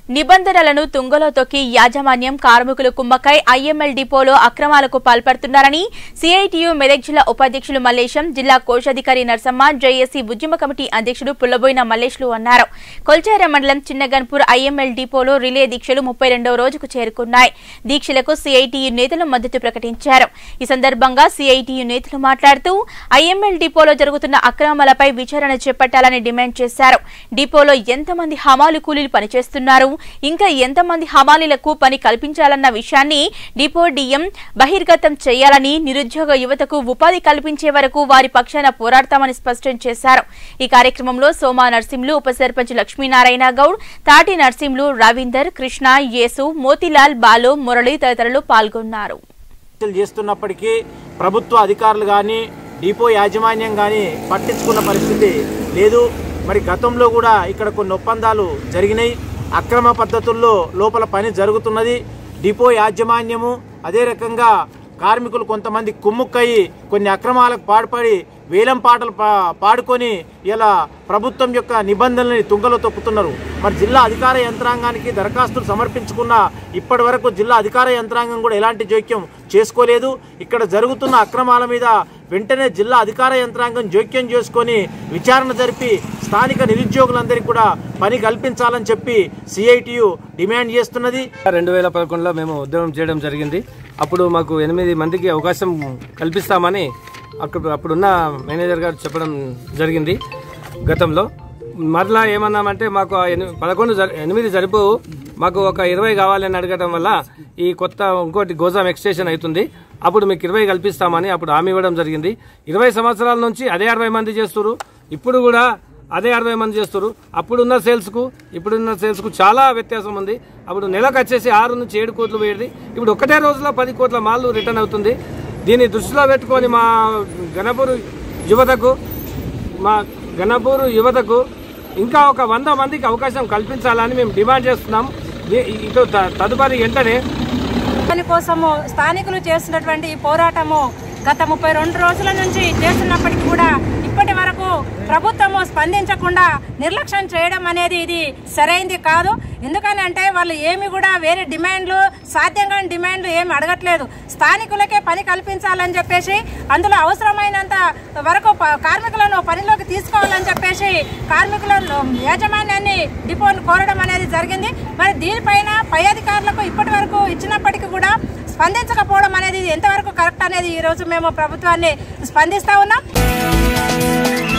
నిబంధనలను తుంగలో తొక్కి యాజమాన్యం కార్మికులు కుమ్మకై ఐఎంఎల్ డిపోలో అక్రమాలకు పాల్పడుతున్నారని సిఐటియు మెదక్ జిల్లా ఉపాధ్యక్షులు మల్లేశం జిల్లా కోశాధికారి నర్సమ్మ జేఏసీ ఉద్యమ కమిటీ అధ్యక్షుడు పుల్లబోయిన మల్లేష్లు అన్నారు కొల్చార మండలం చిన్నగన్పూర్ ఐఎంఎల్ డిపోలో రిలే దీక్షలు ముప్పై రెండవ రోజుకు చేరుకున్నాయి దీక్షలకు సిఐటియు నేతలు మద్దతు ప్రకటించారు ఈ సందర్భంగా సిఐటియు నేతలు మాట్లాడుతూ ఐఎంఎల్ డిపోలో జరుగుతున్న అక్రమాలపై విచారణ చేపట్టాలని డిమాండ్ చేశారు డిపోలో ఎంతమంది హమాలు కూలీలు పనిచేస్తున్నారు ఇంకా ఎంతమంది హమాలీలకు పని కల్పించాలన్న విషయాన్ని డిపో డిఎం బహిర్గతం చేయాలని నిరుద్యోగ యువతకు ఉపాధి కల్పించే వరకు వారి పక్షాన పోరాడతామని స్పష్టం చేశారు ఈ కార్యక్రమంలో సోమా నర్సింలు ఉప సర్పంచ్ లక్ష్మీనారాయణ గౌడ్ తాటి నర్సింలు రవీందర్ కృష్ణ యేసు మోతిలాల్ బాలు మురళి తదితరులు పాల్గొన్నారు చర్చలు చేస్తున్నప్పటికీ ప్రభుత్వ అధికారులు కానీ డిపో యాజమాన్యం కానీ పట్టించుకున్న పరిస్థితి లేదు మరి గతంలో కూడా ఇక్కడ కొన్ని ఒప్పందాలు జరిగినాయి అక్రమ పద్ధతుల్లో లోపల పని జరుగుతున్నది డిపో యాజమాన్యము అదే రకంగా కార్మికులు కొంతమంది కుమ్ముక్కయి కొన్ని అక్రమాలకు పాడుపడి వేలం పాటలు పా- పాడుకొని ఇలా ప్రభుత్వం యొక్క నిబంధనల్ని తుంగలో తొక్కుతున్నారు మరి జిల్లా అధికార యంత్రాంగానికి దరఖాస్తులు సమర్పించుకున్న ఇప్పటి వరకు జిల్లా అధికార యంత్రాంగం కూడా ఎలాంటి జోక్యం చేసుకోలేదు ఇక్కడ జరుగుతున్న అక్రమాల మీద వెంటనే జిల్లా అధికార యంత్రాంగం జోక్యం చేసుకొని విచారణ జరిపి స్థానిక నిరుద్యోగులందరికీ కూడా పని కల్పించాలని చెప్పి సిఐటియు డిమాండ్ చేస్తున్నది రెండు వేల పదకొండులో మేము ఉద్యమం చేయడం జరిగింది అప్పుడు మాకు ఎనిమిది మందికి అవకాశం కల్పిస్తామని అక్కడ అప్పుడున్న మేనేజర్ గారు చెప్పడం జరిగింది గతంలో మరలా ఏమన్నామంటే మాకు ఆ ఎని- పదకొండు జరి- ఎనిమిది సరిపోవు మాకు ఒక ఇరవై కావాలని అడగడం వల్ల ఈ కొత్త ఇంకోటి గోజాం ఎక్స్టేషన్ అవుతుంది అప్పుడు మీకు ఇరవై కల్పిస్తామని అప్పుడు హామీ ఇవ్వడం జరిగింది ఇరవై సంవత్సరాల నుంచి అదే అరవై మంది చేస్తున్నారు ఇప్పుడు కూడా అదే అరవై మంది చేస్తారు అప్పుడున్న సేల్స్కు ఇప్పుడున్న సేల్స్కు చాలా వ్యత్యాసం ఉంది అప్పుడు నెలకు వచ్చేసి ఆరు నుంచి ఏడు కోట్లు పోయేది ఇప్పుడు ఒకటే రోజులో పది కోట్ల మాల్ రిటర్న్ అవుతుంది దీన్ని దృష్టిలో పెట్టుకొని మా గణపూర్ యువతకు మా గణపూర్ యువతకు ఇంకా ఒక వంద మందికి అవకాశం కల్పించాలని మేము డిమాండ్ చేస్తున్నాం ఈ- ఇటు త- తదుపరి వెంటనే దాని కోసము స్థానికులు చేస్తున్నటువంటి ఈ పోరాటము గత ముప్పై రెండు రోజుల నుంచి చేస్తున్నప్పటికీ కూడా ఇప్పటి వరకు ప్రభుత్వము స్పందించకుండా నిర్లక్ష్యం చేయడం అనేది ఇది సరైంది కాదు ఎందుకని అంటే వాళ్ళు ఏమి కూడా వేరే డిమాండ్లు సాధ్యంగా డిమాండ్లు ఏమి అడగట్లేదు స్థానికులకే పని కల్పించాలని చెప్పేసి అందులో అవసరమైనంత వరకు ప- కార్మికులను పనిలోకి తీసుకోవాలని చెప్పేసి కార్మికుల యాజమాన్యాన్ని డిపోను కోరడం అనేది జరిగింది మరి దీనిపైన పై అధికారులకు ఇప్పటి వరకు ఇచ్చినప్పటికీ కూడా స్పందించకపోవడం అనేది ఎంతవరకు కరెక్ట్ అనేది ఈ రోజు మేము ప్రభుత్వాన్ని స్పందిస్తా ఉన్నాం